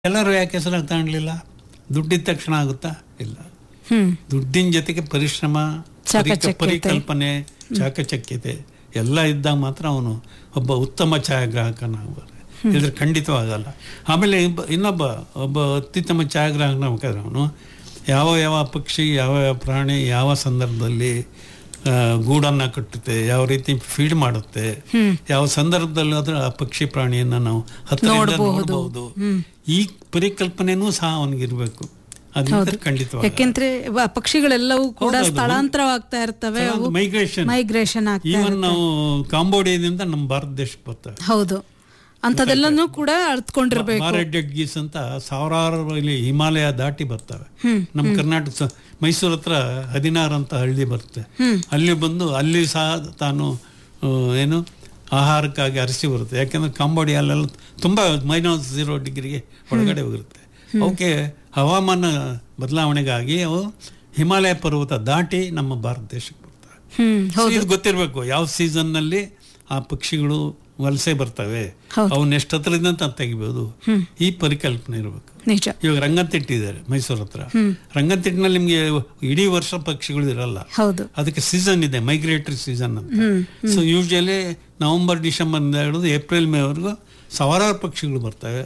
ಎಲ್ಲರೂ ಯಾಕೆ ಹೆಸರು ತಗೊಳ್ಲಿಲ್ಲ ದುಡ್ಡಿದ ತಕ್ಷಣ ಆಗುತ್ತಾ ಇಲ್ಲ ಹ್ಮ್ ದುಡ್ಡಿನ ಜೊತೆಗೆ ಪರಿಶ್ರಮ ಪರಿಕ- ಚಾಕಚಕ್ಯತೆ. ಪರಿಕಲ್ಪನೆ ಚಾಕಚಕ್ಯತೆ ಎಲ್ಲ ಇದ್ದಾಗ ಮಾತ್ರ ಅವನು ಒಬ್ಬ ಉತ್ತಮ ಛಾಯಾಗ್ರಾಹಕನಾಗಬಾರ್ದು ಇದ್ರೆ ಖಂಡಿತವಾಗಲ್ಲ ಆಮೇಲೆ ಇಬ್ಬ- ಇನ್ನೊಬ್ಬ ಒಬ್ಬ ಅತ್ಯುತ್ತಮ ಛಾಯಾಗ್ರಾಹಕನಾಗ್ಬೇಕಾದ್ರೆ ಅವನು ಯಾವ ಯಾವ ಪಕ್ಷಿ ಯಾವ ಯಾವ ಪ್ರಾಣಿ ಯಾವ ಸಂದರ್ಭದಲ್ಲಿ ಆ, ಗೂಡನ್ನ ಕಟ್ಟುತ್ತೆ ಯಾವ ರೀತಿ ಫೀಡ್ ಮಾಡುತ್ತೆ ಯಾವ ಸಂದರ್ಭದಲ್ಲಿ ಆದ್ರೆ ಆ ಪಕ್ಷಿ ಪ್ರಾಣಿಯನ್ನ ನಾವು ಹತ್ತಿರದಿಂದ ನೋಡಬಹುದು ಈ ಪರಿಕಲ್ಪನೆನೂ ಸಹ ಅವನಿಗಿರ್ಬೇಕು ಅದಿದ್ರೆ ಖಂಡಿತವಾಗಿ ಯಾಕೆಂದ್ರೆ ವ- ಪಕ್ಷಿಗಳೆಲ್ಲವೂ ಕೂಡ ಸ್ಥಳಾಂತರವಾಗ್ತಾ ಇರ್ತವೆ ಅವು ಮೈಗ್ರೇಷನ್ ಮೈಗ್ರೇಷನ್ ಆಗ್ತಾ ಈವನ್ ನಾವು ಕಾಂಬೋಡಿಯಾದಿಂದ ನಮ್ಮ ಭಾರತ ದೇಶಕ್ಕೆ ಬರ್ತವೆ ಹೌದು ಅಂತದೆಲ್ಲನೂ ಕೂಡ ಅರ್ಥಕೊಂಡಿರ್ಬೇಕು ಬಾರೆಡ್ ಗೀಸ್ ಅಂತ ಸಾವಿರಾರು ಇಲ್ಲಿ ಹಿಮಾಲಯ ದಾಟಿ ಬರ್ತವೆ ನಮ್ಮ ಕರ್ನಾಟಕ ಸ- ಮೈಸೂರು ಹತ್ರ ಹದಿನಾರು ಅಂತ ಹಳ್ಳಿ ಬರುತ್ತೆ ಅಲ್ಲಿ ಬಂದು ಅಲ್ಲಿ ಸಹ ತಾನು ಆ, ಏನು ಆಹಾರಕ್ಕಾಗಿ ಅರಸಿ ಬರುತ್ತೆ ಯಾಕೆಂದ್ರೆ ಕಾಂಬೋಡಿಯಲ್ಲೆಲ್ಲ ತುಂಬಾ ಮೈನಸ್ ಝೀರೋ ಡಿಗ್ರಿಗೆ ಒಳಗಡೆ ಹೋಗಿರುತ್ತೆ ಅವಕ್ಕೆ ಹವಾಮಾನ ಬದಲಾವಣೆಗಾಗಿ ಅವು ಹಿಮಾಲಯ ಪರ್ವತ ದಾಟಿ ನಮ್ಮ ಭಾರತ ದೇಶಕ್ಕೆ ಬರ್ತವೆ ಹ್ಮ್ So ಇದು ಗೊತ್ತಿರಬೇಕು ಯಾವ ಸೀಸನ್ ನಲ್ಲಿ ಆ ಪಕ್ಷಿಗಳು ವಲಸೆ ಬರ್ತವೆ ಹೌದು. ಅವನ್ನ ಎಷ್ಟು ಹತ್ರದಿಂದ ಅಂತ ತೆಗಿಬಹುದು ಈ ಪರಿಕಲ್ಪನೆ ಇರಬೇಕು ನಿಜ ಇವಾಗ ರಂಗಂತಿಟ್ಟಿದ್ದಾರೆ ಮೈಸೂರು ಹತ್ರ ರಂಗಂತಿಟ್ಟಿನಲ್ಲಿ ನಿಮ್ಗೆ ಇಡೀ ವರ್ಷ ಪಕ್ಷಿಗಳು ಇರಲ್ಲ ಹೌದು ಅದಕ್ಕೆ ಸೀಸನ್ ಇದೆ ಮೈಗ್ರೇಟರಿ ಸೀಸನ್ ಅಂತ ಸೊ ಯೂಶಲಿ ನವೆಂಬರ್ ಡಿಸೆಂಬರ್ ಹಿಡಿದು ಏಪ್ರಿಲ್ ಮೇವರೆಗೂ ಸಾವಿರಾರು ಪಕ್ಷಿಗಳು ಬರ್ತವೆ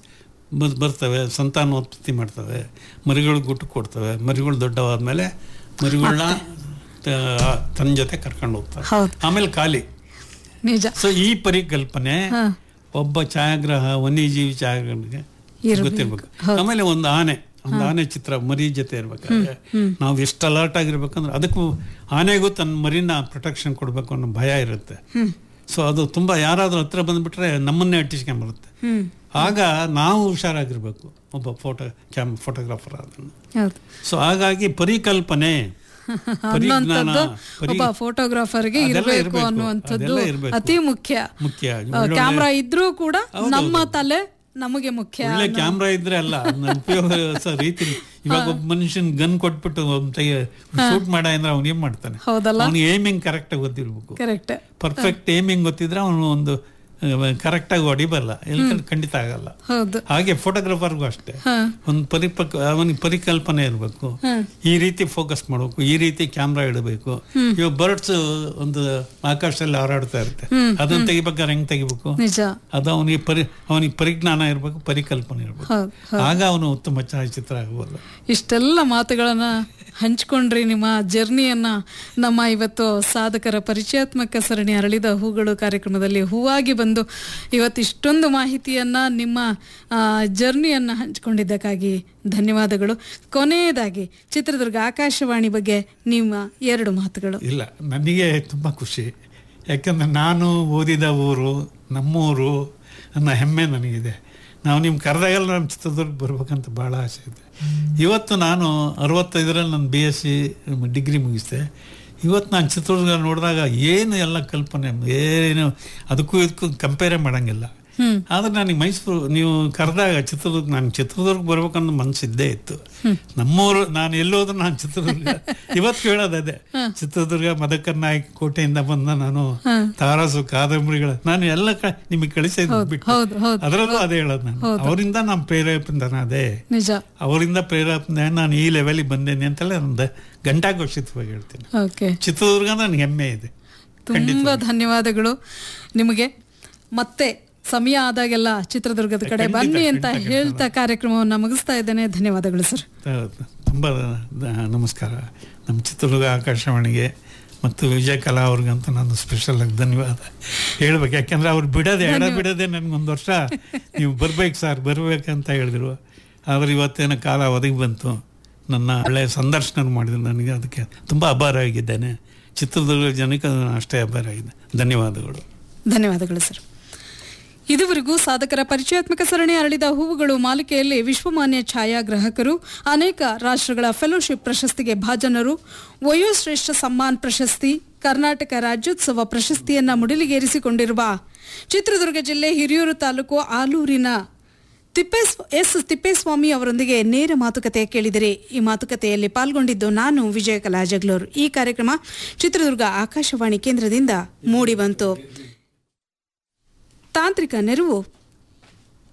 ಬ- ಬರ್ತವೆ ಸಂತಾನೋತ್ಪತ್ತಿ ಮಾಡ್ತವೆ ಮರಿಗಳು ಗುಟ್ಟು ಕೊಡ್ತವೆ ಮರಿಗಳು ದೊಡ್ಡವಾದ್ಮೇಲೆ ಮರಿಗಳನ್ನ ತ- ತನ್ನ ಜೊತೆ ಕರ್ಕೊಂಡು ಹೋಗ್ತವೆ ಹೌದು ಆಮೇಲೆ ಖಾಲಿ ನಿಜ ಸೊ ಈ ಪರಿಕಲ್ಪನೆ ಹಾ. ಒಬ್ಬ ಛಾಯಾಗ್ರಹ ವನ್ಯಜೀವಿ ಛಾಯಾಗ್ರಹನಿಗೆ ಇರ್ಬೇಕು. ಗೊತ್ತಿರ್ಬೇಕು ಆಮೇಲೆ ಒಂದು ಆನೆ ಒಂದು ಆನೆ ಚಿತ್ರ ಮರಿ ಜೊತೆ ಇರ್ಬೇಕಾದ್ರೆ ನಾವು ಎಷ್ಟು ಅಲರ್ಟ್ ಆಗಿರ್ಬೇಕಂದ್ರೆ ಅದಕ್ಕೂ ಆನೆಗೂ ತನ್ನ ಮರಿನ ಪ್ರೊಟೆಕ್ಷನ್ ಕೊಡಬೇಕು ಅನ್ನೋ ಭಯ ಇರುತ್ತೆ ಸೊ ಅದು ತುಂಬಾ ಯಾರಾದ್ರೂ ಹತ್ರ ಬಂದ್ಬಿಟ್ರೆ ನಮ್ಮನ್ನೇ ಅಟ್ಟಿಸ್ಕೊಂಡ್ಬರುತ್ತೆ ಹ್ಮ್ ಆಗ ನಾವು ಹುಷಾರಾಗಿರ್ಬೇಕು ಒಬ್ಬ ಫೋಟೋ ಕ್ಯಾಮ್ ಫೋಟೋಗ್ರಾಫರ್ ಅದನ್ನು ಹೌದು ಸೊ ಹಾಗಾಗಿ ಪರಿಕಲ್ಪನೆ ಪರಿಜ್ಞಾನ ಅನ್ನುವಂಥದ್ದು ಪರಿ ಒಬ್ಬ ಫೋಟೋಗ್ರಾಫರ್ಗೆ ಅದೆಲ್ಲ ಇರಬೇಕು ಇರ್ಬೇಕು. ಅನ್ನುವಂಥದ್ದು ಅದೆಲ್ಲ ಇರ್ಬೇಕು. ಅತಿ ಮುಖ್ಯ ಮುಖ್ಯ ಕ್ಯಾಮ್ರಾ ಇದ್ರೂ ಕೂಡ ನಮ್ಮ ತಲೆ ನಮಗೆ ಮುಖ್ಯ ಒಳ್ಳೆ ಕ್ಯಾಮ್ರಾ ಇದ್ರೆ ಅಲ್ಲ ಅದನ್ನ ಉಪಯೋಗಿಸೋ ರೀತಿ ಇವಾಗ ಒಬ್ಬ ಮನುಷ್ಯನ್ ಗನ್ ಕೊಟ್ಬಿಟ್ಟು ಶೂಟ್ ಮಾಡ ಅಂದ್ರೆ ಅವ್ನು ಏನ್ ಮಾಡ್ತಾನೆ ಹೌದಲ್ಲ ಅವ್ನಿಗೆ ಏಮಿಂಗ್ ಕರೆಕ್ಟ್ ಆಗಿ ಗೊತ್ತಿರ್ಬೇಕು ಕರೆಕ್ಟ್ ಪರ್ಫೆಕ್ಟ್ ಏಮಿಂಗ್ ಗೊತ್ತಿದ್ರೆ ಅವನು ಒಂದು ಕರೆಕ್ಟ್ ಆಗಿ ಹೊಡಿಬಲ್ಲ ಎಲ್ಲ ಖಂಡಿತ ಆಗಲ್ಲ ಹೌದು ಹಾಗೆ ಫೋಟೋಗ್ರಾಫರ್ಗೂ ಅಷ್ಟೇ ಹಾ. ಒಂದು ಪರಿಪಕ್ ಅವನಿಗೆ ಪರಿಕಲ್ಪನೆ ಇರಬೇಕು ಈ ರೀತಿ ಫೋಕಸ್ ಮಾಡಬೇಕು ಈ ರೀತಿ ಕ್ಯಾಮ್ರಾ ಇಡಬೇಕು ಇವಾಗ ಬರ್ಡ್ಸ್ ಒಂದು ಆಕಾಶದಲ್ಲಿ ಹಾರಾಡ್ತಾ ಇರುತ್ತೆ ಅದನ್ನ ತೆಗಿಬೇಕಾದ್ರೆ ಹೆಂಗ್ ತೆಗಿಬೇಕು ನಿಜ ಅದು ಅವನಿಗೆ ಪರಿ ಅವನಿಗೆ ಪರಿಜ್ಞಾನ ಇರಬೇಕು ಪರಿಕಲ್ಪನೆ ಇರಬೇಕು ಹೌದು ಆಗ ಅವನು ಉತ್ತಮ ಛಾಯಾಚಿತ್ರ ಆಗಬಲ್ಲ ಇಷ್ಟೆಲ್ಲ ಮಾತುಗಳನ್ನ ಹಂಚ್ಕೊಂಡ್ರಿ ನಿಮ್ಮ ಜರ್ನಿಯನ್ನ ನಮ್ಮ ಇವತ್ತು ಸಾಧಕರ ಪರಿಚಯಾತ್ಮಕ ಸರಣಿ ಅರಳಿದ ಹೂಗಳು ಕಾರ್ಯಕ್ರಮದಲ್ಲಿ ಹೂವಾಗಿ ಬಂದು ಇವತ್ತು ಇಷ್ಟೊಂದು ಮಾಹಿತಿಯನ್ನ ನಿಮ್ಮ ಆ, ಜರ್ನಿಯನ್ನ ಹಂಚ್ಕೊಂಡಿದ್ದಕ್ಕಾಗಿ ಧನ್ಯವಾದಗಳು ಕೊನೆಯದಾಗಿ ಚಿತ್ರದುರ್ಗ ಆಕಾಶವಾಣಿ ಬಗ್ಗೆ ನಿಮ್ಮ ಎರಡು ಮಾತುಗಳು ಇಲ್ಲ ನನಗೆ ತುಂಬ ಖುಷಿ ಯಾಕಂದ್ರೆ ನಾನು ಓದಿದ ಊರು ನಮ್ಮೂರು ಅನ್ನೋ ಹೆಮ್ಮೆ ನನಗಿದೆ ನಾವು ನಿಮ್ಮ ಕರೆದಾಗೆಲ್ಲ ನಮ್ಮ ಚಿತ್ರದುರ್ಗ ಬರ್ಬೇಕಂತ ಭಾಳ ಆಸೆ ಇದೆ ಇವತ್ತು ನಾನು ಅರವತ್ತೈದರಲ್ಲಿ ನಾನು ಬಿ ಎಸ್ ಸಿ ಡಿಗ್ರಿ ಮುಗಿಸಿದೆ ಇವತ್ತು ನಾನು ಚಿತ್ರದುರ್ಗ ನೋಡಿದಾಗ ಏನು ಎಲ್ಲ ಕಲ್ಪನೆ ಏನು ಅದಕ್ಕೂ ಇದಕ್ಕೂ ಕಂಪೇರೇ ಮಾಡೋಂಗಿಲ್ಲ ಆದ್ರೆ ನನಗೆ ಮೈಸೂರು ನೀವು ಕರೆದಾಗ ಚಿತ್ರದುರ್ಗ ನಾನು ಚಿತ್ರದುರ್ಗ ಬರ್ಬೇಕನ್ನೋ ಮನಸ್ಸಿದ್ದೇ ಇತ್ತು ನಮ್ಮೂರು ನಾನು ಎಲ್ಲೋದ್ರು ನಾನು ಚಿತ್ರದುರ್ಗ ಇವತ್ತು ಹೇಳೋದು ಅದೇ ಚಿತ್ರದುರ್ಗ ಮದಕರ್ ನಾಯಕ್ ಕೋಟೆಯಿಂದ ಬಂದ ನಾನು ತಾರಾಸು ಕಾದಂಬರಿಗಳ ನಾನು ಎಲ್ಲ ಕ- ನಿಮಗೆ ಕಳಿಸಿದ್ದು ಬಿಟ್ಟು ಹೌದು ಹೌದು ಅದರಲ್ಲೂ ಅದೇ ಹೇಳೋದು ನಾನು ಅವರಿಂದ ನಾನು ಪ್ರೇರೇಪಣೆ ಅದೇ ನಿಜ ಅವರಿಂದ ಪ್ರೇರೇಪಣೆ ನಾನು ಈ ಲೆವೆಲಿಗೆ ಬಂದೇನೆ ಅಂತೆಲ್ಲ ಒಂದು ಗಂಟಾಘೋಷಿತವಾಗಿ ಹೇಳ್ತೀನಿ ಓಕೆ ಚಿತ್ರದುರ್ಗ ನನಗೆ ಹೆಮ್ಮೆ ಇದೆ ತುಂಬಾ ಧನ್ಯವಾದಗಳು ನಿಮಗೆ ಮತ್ತೆ ಸಮಯ ಆದಾಗೆಲ್ಲ ಚಿತ್ರದುರ್ಗದ ಕಡೆ ಬನ್ನಿ ಅಂತ ಹೇಳ್ತಾ ಕಾರ್ಯಕ್ರಮವನ್ನು ಮುಗಿಸ್ತಾ ಇದ್ದೇನೆ ಧನ್ಯವಾದಗಳು ಸರ್ ತುಂಬ ನಮಸ್ಕಾರ ನಮ್ಮ ಚಿತ್ರದುರ್ಗ ಆಕಾಶವಾಣಿಗೆ ಮತ್ತು ವಿಜಯ ಕಲಾ ಅವ್ರಿಗಂತೂ ನಾನು ಸ್ಪೆಷಲ್ ಆಗಿ ಧನ್ಯವಾದ ಹೇಳ್ಬೇಕು ಯಾಕೆಂದ್ರೆ ಅವ್ರು ಬಿಡೋದೆ ಎಡ ಬಿಡೋದೆ ನನಗೊಂದು ವರ್ಷ ನೀವು ಬರ್ಬೇಕು ಸರ್ ಬರ್ಬೇಕಂತ ಹೇಳಿದ್ರು ಆದ್ರೆ ಇವತ್ತೇನೋ ಕಾಲ ಒದಗಿ ಬಂತು ನನ್ನ ಒಳ್ಳೆಯ ಸಂದರ್ಶನ ಮಾಡಿದ್ರು ನನಗೆ ಅದಕ್ಕೆ ತುಂಬ ಅಭಾರ ಆಗಿದ್ದೇನೆ ಚಿತ್ರದುರ್ಗ ಜನಕ್ಕೆ ನಾನು ಅಷ್ಟೇ ಅಭಾರ ಆಗಿದೆ ಧನ್ಯವಾದಗಳು ಧನ್ಯವಾದಗಳು ಸರ್ ಇದುವರೆಗೂ ಸಾಧಕರ ಪರಿಚಯಾತ್ಮಕ ಸರಣಿ ಅರಳಿದ ಹೂವುಗಳು ಮಾಲಿಕೆಯಲ್ಲಿ ವಿಶ್ವಮಾನ್ಯ ಛಾಯಾಗ್ರಾಹಕರು ಅನೇಕ ರಾಷ್ಟ್ರಗಳ ಫೆಲೋಶಿಪ್ ಪ್ರಶಸ್ತಿಗೆ ಭಾಜನರು ವಯೋಶ್ರೇಷ್ಠ ಸಮ್ಮಾನ್ ಪ್ರಶಸ್ತಿ ಕರ್ನಾಟಕ ರಾಜ್ಯೋತ್ಸವ ಪ್ರಶಸ್ತಿಯನ್ನ ಮುಡಿಲಿಗೇರಿಸಿಕೊಂಡಿರುವ ಚಿತ್ರದುರ್ಗ ಜಿಲ್ಲೆ ಹಿರಿಯೂರು ತಾಲೂಕು ಆಲೂರಿನ ತಿಪ್ಪೇಸ್ ಎಸ್ ತಿಪ್ಪೇಸ್ವಾಮಿ ಅವರೊಂದಿಗೆ ನೇರ ಮಾತುಕತೆ ಕೇಳಿದರೆ ಈ ಮಾತುಕತೆಯಲ್ಲಿ ಪಾಲ್ಗೊಂಡಿದ್ದು ನಾನು ವಿಜಯಕಲಾ ಜಗ್ಲೂರ್ ಈ ಕಾರ್ಯಕ್ರಮ ಚಿತ್ರದುರ್ಗ ಆಕಾಶವಾಣಿ ಕೇಂದ್ರದಿಂದ ಮೂಡಿಬಂತು ತಾಂತ್ರಿಕ ನೆರವು